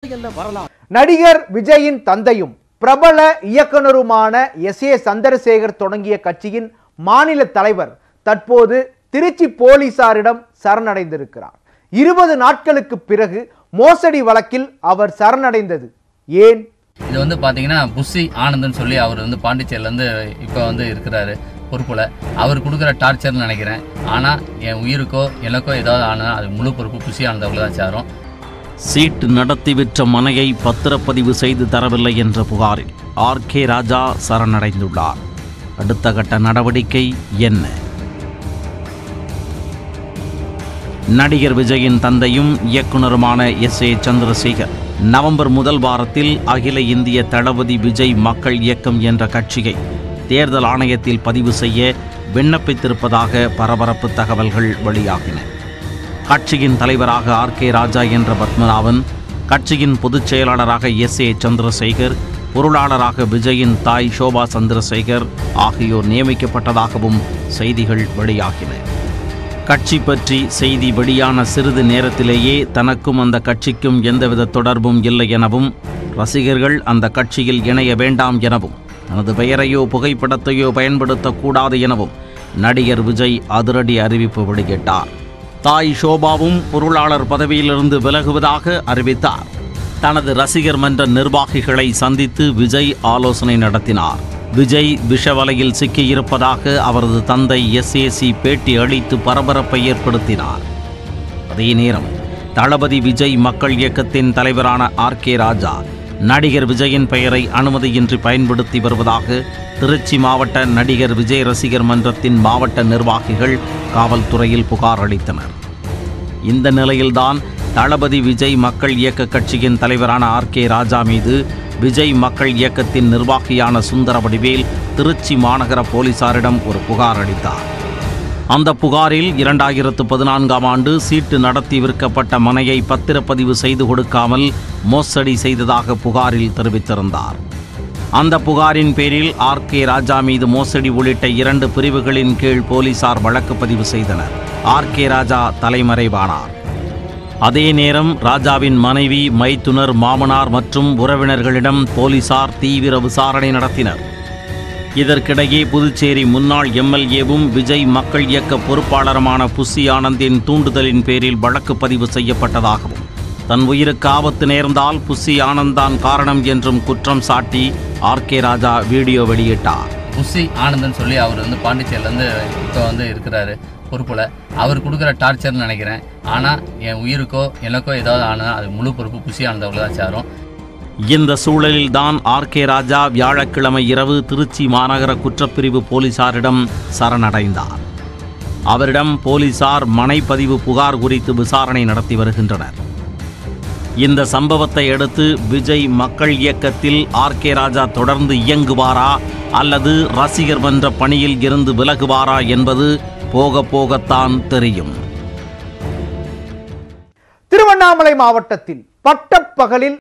பட்டியலில் வரலாம் நடிகர் விஜயின் தந்தையும் பிரபல இயக்குனருமான எஸ் ஏ சந்திரசேகர் தொடங்கிய கட்சியின் மாநில தலைவர் தற்போது திருச்சி போலீசாரிடம் சரணடைந்திருக்கிறார் இருபது நாட்களுக்கு பிறகு மோசடி வழக்கில் அவர் சரணடைந்தது ஏன் இது வந்து பாத்தீங்கன்னா புஷி ஆனந்த்னு சொல்லி அவர் வந்து பாண்டிச்சேரியிலேருந்து இப்போ வந்து இருக்கிறாரு பொறுப்புல அவர் கொடுக்குற டார்ச்சர்னு நினைக்கிறேன் ஆனால் என் உயிருக்கோ எனக்கோ ஏதாவது ஆனால் அது முழு பொறுப்பு புஷி ஆனந்தவர்கள் தான் சாரும் சீட்டு நடத்தி விற்ற மனையை பத்திரப்பதிவு செய்து தரவில்லை என்ற புகாரில் ஆர் கே ராஜா சரணடைந்துள்ளார் அடுத்த கட்ட நடவடிக்கை என்ன நடிகர் விஜயின் தந்தையும் இயக்குனருமான எஸ் ஏ சந்திரசேகர் நவம்பர் முதல் வாரத்தில் அகில இந்திய தளபதி விஜய் மக்கள் இயக்கம் என்ற கட்சியை தேர்தல் ஆணையத்தில் பதிவு செய்ய விண்ணப்பித்திருப்பதாக பரபரப்பு தகவல்கள் வெளியாகின கட்சியின் தலைவராக ஆர் கே ராஜா என்ற பத்மநாபன் கட்சியின் பொதுச் செயலாளராக எஸ் ஏ சந்திரசேகர் பொருளாளராக விஜயின் தாய் சோபா சந்திரசேகர் ஆகியோர் நியமிக்கப்பட்டதாகவும் செய்திகள் வெளியாகின கட்சி பற்றி செய்தி வெளியான சிறிது நேரத்திலேயே தனக்கும் அந்த கட்சிக்கும் எந்தவித தொடர்பும் இல்லை எனவும் ரசிகர்கள் அந்த கட்சியில் இணைய வேண்டாம் எனவும் தனது பெயரையோ புகைப்படத்தையோ பயன்படுத்தக்கூடாது எனவும் நடிகர் விஜய் அதிரடி அறிவிப்பு வெளியிட்டார் தாய் ஷோபாவும் பொருளாளர் பதவியிலிருந்து விலகுவதாக அறிவித்தார் தனது ரசிகர் மன்ற நிர்வாகிகளை சந்தித்து விஜய் ஆலோசனை நடத்தினார் விஜய் விஷவலையில் சிக்கியிருப்பதாக அவரது தந்தை எஸ்ஏசி பேட்டி அளித்து பரபரப்பை ஏற்படுத்தினார் அதே நேரம் தளபதி விஜய் மக்கள் இயக்கத்தின் தலைவரான ஆர் கே ராஜா நடிகர் விஜயின் பெயரை அனுமதியின்றி பயன்படுத்தி வருவதாக திருச்சி மாவட்ட நடிகர் விஜய் ரசிகர் மன்றத்தின் மாவட்ட நிர்வாகிகள் காவல்துறையில் புகார் அளித்தனர் இந்த நிலையில்தான் தளபதி விஜய் மக்கள் இயக்க கட்சியின் தலைவரான ஆர் கே ராஜா மீது விஜய் மக்கள் இயக்கத்தின் நிர்வாகியான சுந்தர வடிவேல் திருச்சி மாநகர போலீசாரிடம் ஒரு புகார் அளித்தார் அந்த புகாரில் இரண்டாயிரத்து பதினான்காம் ஆண்டு சீட்டு நடத்தி விற்கப்பட்ட மனையை பத்திரப்பதிவு செய்து கொடுக்காமல் மோசடி செய்ததாக புகாரில் தெரிவித்திருந்தார் அந்த புகாரின் பேரில் ஆர் கே ராஜா மீது மோசடி உள்ளிட்ட இரண்டு பிரிவுகளின் கீழ் போலீசார் வழக்கு பதிவு செய்தனர் ஆர் கே ராஜா தலைமறைவானார் அதே நேரம் ராஜாவின் மனைவி மைத்துனர் மாமனார் மற்றும் உறவினர்களிடம் போலீசார் தீவிர விசாரணை நடத்தினர் இதற்கிடையே புதுச்சேரி முன்னாள் எம்எல்ஏவும் விஜய் மக்கள் இயக்க பொறுப்பாளருமான புஷி ஆனந்தின் தூண்டுதலின் பேரில் வழக்கு பதிவு செய்யப்பட்டதாகவும் தன் உயிருக்கு ஆபத்து நேர்ந்தால் புஷி ஆனந்த் தான் காரணம் என்றும் குற்றம் சாட்டி ஆர் கே ராஜா வீடியோ வெளியிட்டார் புஷி ஆனந்த்னு சொல்லி அவர் வந்து பாண்டிச்சேரியிலேருந்து இப்போ வந்து இருக்கிறாரு பொறுப்புல அவர் கொடுக்குற டார்ச்சர்னு நினைக்கிறேன் ஆனால் என் உயிருக்கோ எனக்கோ ஏதாவது ஆனால் அது முழு பொறுப்பு புஷி ஆனந்தவர்கள் தான் சாரும் இந்த சூழலில்தான் ஆர் கே ராஜா வியாழக்கிழமை இரவு திருச்சி மாநகர குற்றப்பிரிவு போலீசாரிடம் சரணடைந்தார் அவரிடம் போலீசார் மனைப்பதிவு புகார் குறித்து விசாரணை நடத்தி வருகின்றனர் இந்த சம்பவத்தை அடுத்து விஜய் மக்கள் இயக்கத்தில் ஆர் கே ராஜா தொடர்ந்து இயங்குவாரா அல்லது ரசிகர் மன்ற பணியில் இருந்து விலகுவாரா என்பது போக போகத்தான் தெரியும் திருவண்ணாமலை மாவட்டத்தில் பட்டப்பகலில்